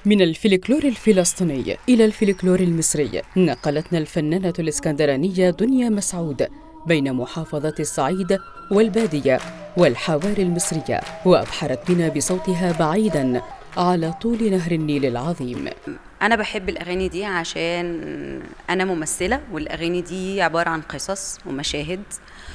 من الفلكلور الفلسطيني إلى الفلكلور المصري نقلتنا الفنانة الإسكندرانية دنيا مسعود بين محافظة الصعيد والبادية والحواري المصرية وأبحرت بنا بصوتها بعيداً على طول نهر النيل العظيم انا بحب الاغاني دي عشان انا ممثله والاغاني دي عباره عن قصص ومشاهد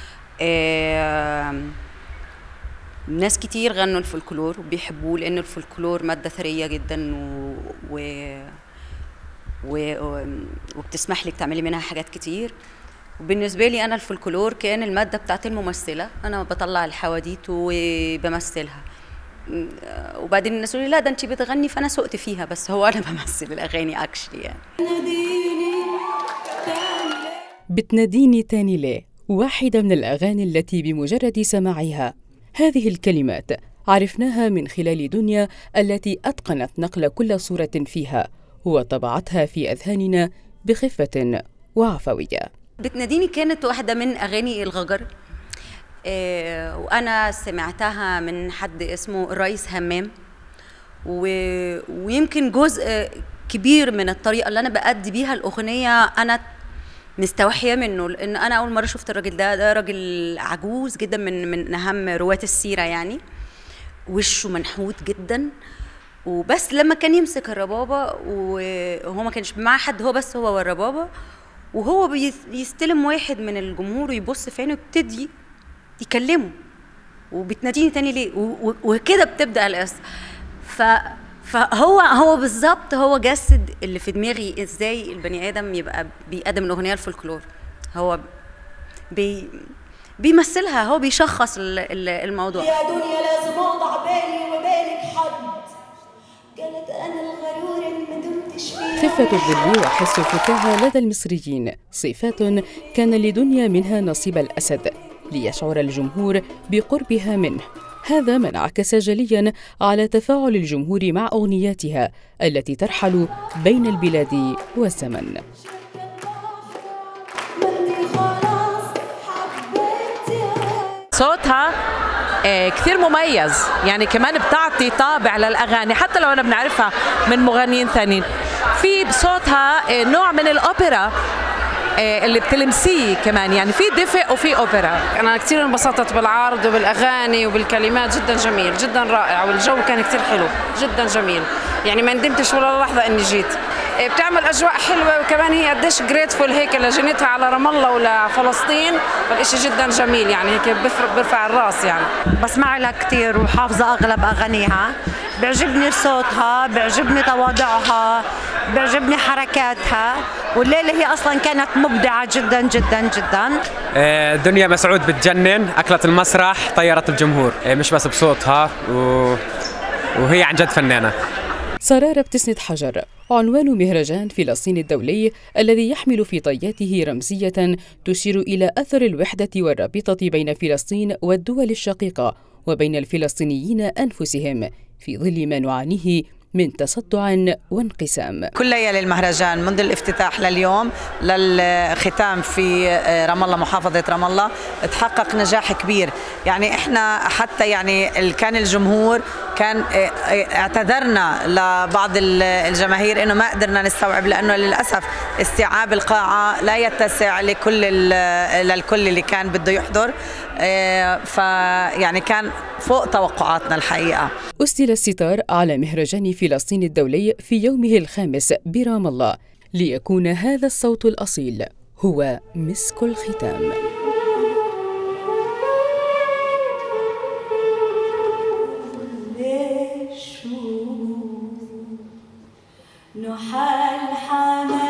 آم، ناس كتير غنوا الفولكلور وبيحبوه لان الفولكلور ماده ثريه جدا و... و... و... وبتسمح لك تعملي منها حاجات كتير وبالنسبه لي انا الفولكلور كان الماده بتاعت الممثله انا بطلع الحواديت وبمثلها م- وبعدين الناس يقولوا لي لا ده انت بتغني فانا سقت فيها بس هو انا بمثل الاغاني اكشلي يعني بتناديني تاني ليه واحدة من الأغاني التي بمجرد سماعها هذه الكلمات عرفناها من خلال دنيا التي أتقنت نقل كل صورة فيها وطبعتها في أذهاننا بخفة وعفوية بتناديني كانت واحدة من أغاني الغجر آه، وأنا سمعتها من حد اسمه الرئيس همام و... ويمكن جزء كبير من الطريقة اللي أنا بأدي بيها الأغنية أنا مستوحية منه لأن أنا أول مرة شفت الراجل ده ده راجل عجوز جدا من من أهم رواة السيرة يعني وشه منحوت جدا وبس لما كان يمسك الربابة وهو ما كانش معاه حد هو بس هو والربابة وهو بيس- بيستلم واحد من الجمهور ويبص في عينه يبتدي يكلمه وبتناديني تاني ليه و- و- وكده بتبدا القصه ف فهو هو بالظبط هو جسد اللي في دماغي ازاي البني ادم يبقى بيقدم الاغنيه الفولكلور هو بي بيمثلها هو بيشخص ال- ال- الموضوع يا دنيا لازم اوضع بالي وبالك حد قالت انا الغرور اللي ما دمتش فيه خفة الظل وحس الفكاهة لدى المصريين صفات كان لدنيا منها نصيب الأسد ليشعر الجمهور بقربها منه هذا ما انعكس جليا على تفاعل الجمهور مع أغنياتها التي ترحل بين البلاد والزمن ما انتي خلاص حبيتي صوتها آه، كثير مميز يعني كمان بتعطي طابع للاغاني حتى لو انا بنعرفها من مغنيين ثانيين في بصوتها آه، نوع من الاوبرا آه، اللي بتلمسيه كمان يعني في دفء وفي اوبرا أنا كثير انبسطت بالعرض وبالأغاني وبالكلمات جدا جميل جدا رائع والجو كان كثير حلو جدا جميل يعني ما ندمتش ولا لحظة إني جيت إيه، بتعمل أجواء حلوة وكمان هي قديش جريتفول هيك لجنتها على رام الله ولفلسطين فالإشي جدا جميل يعني هيك بيفرق بيرفع الراس يعني بسمع لها كثير وحافظة أغلب أغانيها بيعجبني صوتها بيعجبني تواضعها بيعجبني حركاتها والليلة هي أصلا كانت مبدعة جدا جدا جدا آه، دنيا مسعود بتجنن أكلت المسرح طيرت الجمهور آه، مش بس بصوتها و... وهي عن جد فنانة سرارة بتسند حجر عنوان مهرجان فلسطين الدولي الذي يحمل في طياته رمزية تشير إلى أثر الوحدة والرابطة بين فلسطين والدول الشقيقة وبين الفلسطينيين أنفسهم في ظل ما نعانيه من تصدع وانقسام كل ليالي المهرجان منذ الافتتاح لليوم للختام في رام الله محافظة رام الله تحقق نجاح كبير يعني احنا حتى يعني ال- كان الجمهور كان اعتذرنا لبعض ال- الجماهير انه ما قدرنا نستوعب لانه للاسف استيعاب القاعة لا يتسع لكل ال- للكل اللي كان بده يحضر فيعني كان فوق توقعاتنا الحقيقة أسدل الستار على مهرجان فلسطين الدولي في يومه الخامس برام الله ليكون هذا الصوت الأصيل هو مسك الختام ليش نحال حنان